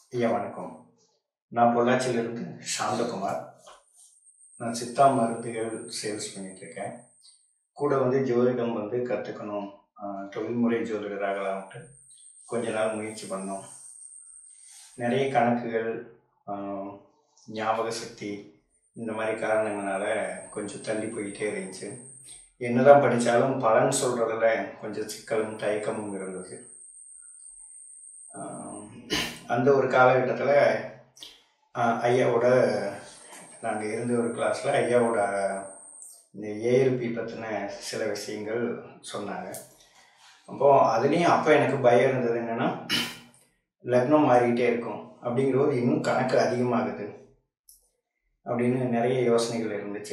ஐயா வணக்கம் நான் பொள்ளாச்சியிலிருந்து சாந்தகுமார் நான் சித்தா மருந்துகள் சேல்ஸ் பண்ணிகிட்ருக்கேன் கூட வந்து ஜோதிடம் வந்து கற்றுக்கணும் தொழில்முறை ஜோதிடராகலாம்ட்டு கொஞ்ச நாள் முயற்சி பண்ணோம் நிறைய கணக்குகள் ஆஹ், ஞாபக சக்தி இந்த மாதிரி காரணங்களால கொஞ்சம் தள்ளி போயிட்டே இருந்துச்சு என்னதான் படித்தாலும் பலன் சொல்கிறதுல கொஞ்சம் சிக்கலும் தயக்கமும் இருந்தது ஆஹ், அந்த ஒரு காலகட்டத்தில் ஐயாவோட நாங்கள் இருந்த ஒரு கிளாஸில் ஐயாவோட இந்த ஏஎல்பி பற்றின சில விஷயங்கள் சொன்னாங்க அப்போ அதுலேயும் அப்போ எனக்கு பயம் இருந்தது என்னென்னா லக்னம் மாறிக்கிட்டே இருக்கும் அப்படிங்கிறது இன்னும் கணக்கு அதிகமாகுது அப்படின்னு நிறைய யோசனைகள் இருந்துச்சு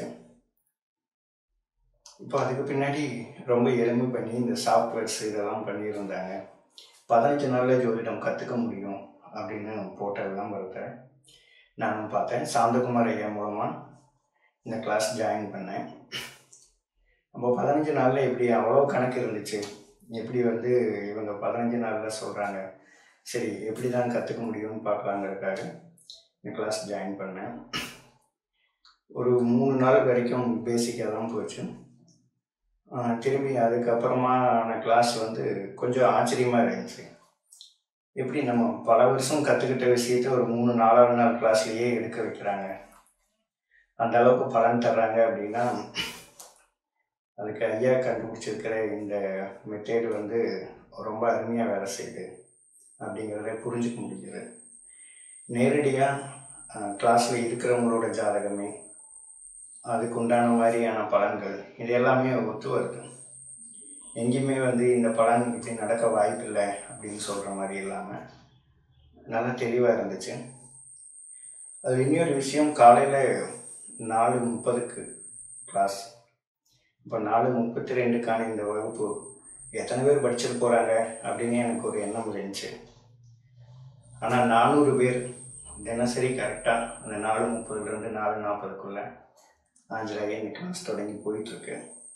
இப்போ அதுக்கு பின்னாடி ரொம்ப எளிமை பண்ணி இந்த சாஃப்ட்வேர்ஸ் இதெல்லாம் பண்ணியிருந்தாங்க பதினஞ்சு நாளில் ஜோதிடம் கற்றுக்க முடியும் அப்படின்னு போட்ட விளம்பரத்தை நானும் பார்த்தேன் சாந்தகுமார் ஐயா மூலமாக இந்த கிளாஸ் ஜாயின் பண்ணேன் அப்போ பதினஞ்சு நாளில் எப்படி அவ்வளோ கணக்கு இருந்துச்சு எப்படி வந்து இவங்க பதினஞ்சு நாளில் சொல்கிறாங்க சரி எப்படி தான் கற்றுக்க முடியும்னு பார்க்கலாங்கிறதுக்காக இந்த கிளாஸ் ஜாயின் பண்ணேன் ஒரு மூணு நாள் வரைக்கும் பேசிக்காக தான் போச்சு ஆஹ் திரும்பி அதுக்கப்புறமான கிளாஸ் வந்து கொஞ்சம் ஆச்சரியமாக இருந்துச்சு எப்படி நம்ம பல வருஷம் கற்றுக்கிட்ட விஷயத்த ஒரு மூணு நாலாவது நாள் கிளாஸ்லேயே எடுக்க வைக்கிறாங்க அந்த அளவுக்கு பலன் தர்றாங்க அப்படின்னா அதுக்கு ஐயா கண்டுபிடிச்சிருக்கிற இந்த மெத்தேடு வந்து ரொம்ப அருமையாக வேலை செய்யுது அப்படிங்கிறத புரிஞ்சுக்க முடியுது நேரடியாக கிளாஸில் இருக்கிறவங்களோட ஜாதகமே அதுக்கு உண்டான மாதிரியான பலன்கள் இது எல்லாமே ஒத்து வருது எங்கேயுமே வந்து இந்த பலன் இப்படி நடக்க வாய்ப்பில்லை அப்படின்னு சொல்கிற மாதிரி இல்லாமல் நல்லா தெளிவாக இருந்துச்சு அது இன்னொரு விஷயம் காலையில் நாலு முப்பதுக்கு கிளாஸ் இப்போ நாலு முப்பத்தி ரெண்டுக்கான இந்த வகுப்பு எத்தனை பேர் படிச்சுட்டு போகிறாங்க அப்படின்னு எனக்கு ஒரு எண்ணம் இருந்துச்சு ஆனால் நானூறு பேர் தினசரி கரெக்டாக அந்த நாலு முப்பதுலேருந்து நாலு நாற்பதுக்குள்ளே ஆஞ்சலாக இந்த கிளாஸ் தொடங்கி போயிட்டுருக்கு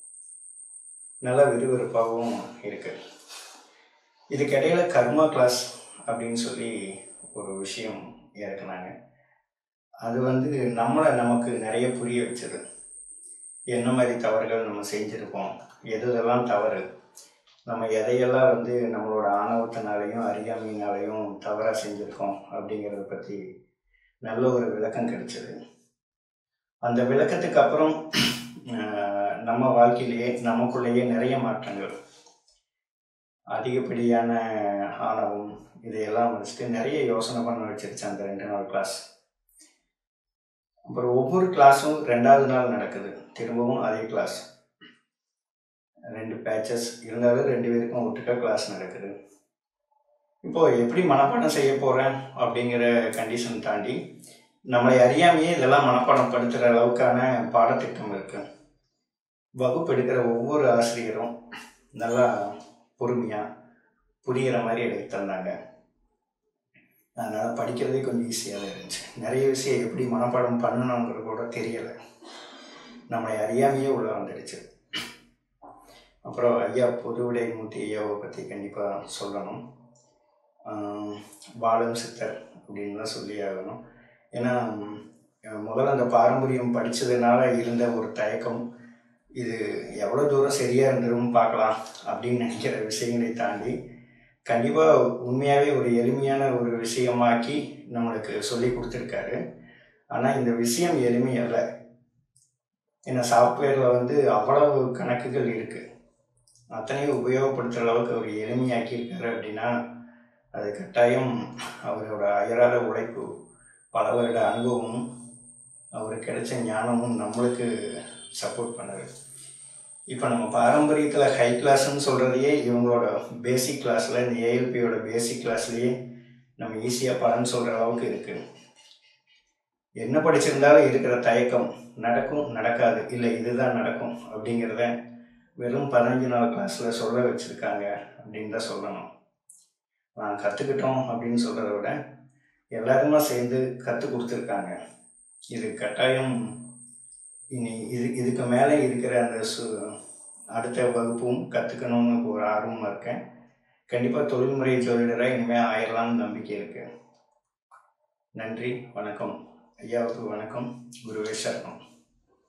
நல்லா விறுவிறுப்பாகவும் இருக்கு இதுக்கிடையில கர்மா கிளாஸ் அப்படின்னு சொல்லி ஒரு விஷயம் இறக்குனாங்க அது வந்து நம்மளை நமக்கு நிறைய புரிய வச்சது என்ன மாதிரி தவறுகள் நம்ம செஞ்சுருக்கோம் எது எதெல்லாம் தவறு நம்ம எதையெல்லாம் வந்து நம்மளோட ஆணவத்தினாலையும் அறியாமையினாலையும் தவறாக செஞ்சுருக்கோம் அப்படிங்கிறத பற்றி நல்ல ஒரு விளக்கம் கிடைச்சது அந்த விளக்கத்துக்கு அப்புறம் ஆஹ், நம்ம வாழ்க்கையிலேயே நமக்குள்ளேயே நிறைய மாற்றங்கள் அதிகப்படியான ஆணவம் இதையெல்லாம் வச்சுட்டு நிறைய யோசனை பண்ண வச்சிருச்சு அந்த ரெண்டு நாள் கிளாஸ் அப்புறம் ஒவ்வொரு கிளாஸும் ரெண்டாவது நாள் நடக்குது திரும்பவும் அதே கிளாஸ் ரெண்டு பேச்சஸ் இருந்தாலும் ரெண்டு பேருக்கும் ஒட்டுக்கா கிளாஸ் நடக்குது இப்போ எப்படி மனப்பாடம் செய்ய போகிறேன் அப்படிங்கிற கண்டிஷன் தாண்டி நம்மளை அறியாமையே இதெல்லாம் மனப்பாடம் படுத்துகிற அளவுக்கான பாடத்திட்டம் இருக்கு வகுப்பு எடுக்கிற ஒவ்வொரு ஆசிரியரும் நல்லா பொறுமையாக புரிகிற மாதிரி எடுத்து தந்தாங்க அதனால் படிக்கிறதே கொஞ்சம் ஈஸியாக இருந்துச்சு நிறைய விஷயம் எப்படி மனப்பாடம் பண்ணணுங்கிறது கூட தெரியலை நம்மளை அறியாமையே உள்ளே வந்துடுச்சு அப்புறம் ஐயா பொதுவிடை மூர்த்தி ஐயாவை பற்றி கண்டிப்பாக சொல்லணும் ஆஹ் பாலம் சித்தர் அப்படின்னு தான் சொல்லி ஆகணும் ஏன்னா ம், முதல்ல அந்த பாரம்பரியம் படித்ததுனால இருந்த ஒரு தயக்கம் இது எவ்வளோ தூரம் சரியாக இருந்துரும் பார்க்கலாம் அப்படின்னு நினைக்கிற விஷயங்களை தாண்டி கண்டிப்பாக உண்மையாகவே ஒரு எளிமையான ஒரு விஷயமாக்கி நம்மளுக்கு சொல்லி கொடுத்துருக்காரு ஆனால் இந்த விஷயம் எளிமை அல்ல ஏன்னா சாஃப்ட்வேரில் வந்து அவ்வளவு கணக்குகள் இருக்குது அத்தனையும் உபயோகப்படுத்துகிற அளவுக்கு அவர் எளிமையாக்கியிருக்காரு அப்படின்னா அது கட்டாயம் அவரோட அயராத உழைப்பு பல வருட அனுபவமும் அவருக்கு கிடைச்ச ஞானமும் நம்மளுக்கு சப்போர்ட் பண்ணுது இப்போ நம்ம பாரம்பரியத்தில் ஹை கிளாஸ்ன்னு சொல்கிறதையே இவங்களோட பேசிக் கிளாஸில் இந்த ஏஎல்பியோட பேசிக் கிளாஸ்லேயே நம்ம ஈஸியாக பலன் சொல்கிற அளவுக்கு இருக்குது என்ன படிச்சிருந்தாலும் இருக்கிற தயக்கம் நடக்கும் நடக்காது இல்லை இதுதான் நடக்கும் அப்படிங்கிறத வெறும் பதினஞ்சு நாள் கிளாஸில் சொல்ல வச்சுருக்காங்க அப்படின்னு தான் சொல்லணும் நான் கற்றுக்கிட்டோம் அப்படின்னு சொல்கிறத விட எல்லாருமா சேர்ந்து கற்றுக் கொடுத்துருக்காங்க இது கட்டாயம் இனி இது இதுக்கு மேலே இருக்கிற அந்த சு அடுத்த வகுப்பும் கற்றுக்கணும்னு ஒரு ஆர்வமாக இருக்கேன் கண்டிப்பாக தொழில்முறை ஜோதிடராக இனிமேல் ஆயிடலாம்னு நம்பிக்கை இருக்குது நன்றி வணக்கம் ஐயாவுக்கு வணக்கம் குருவே சரணம்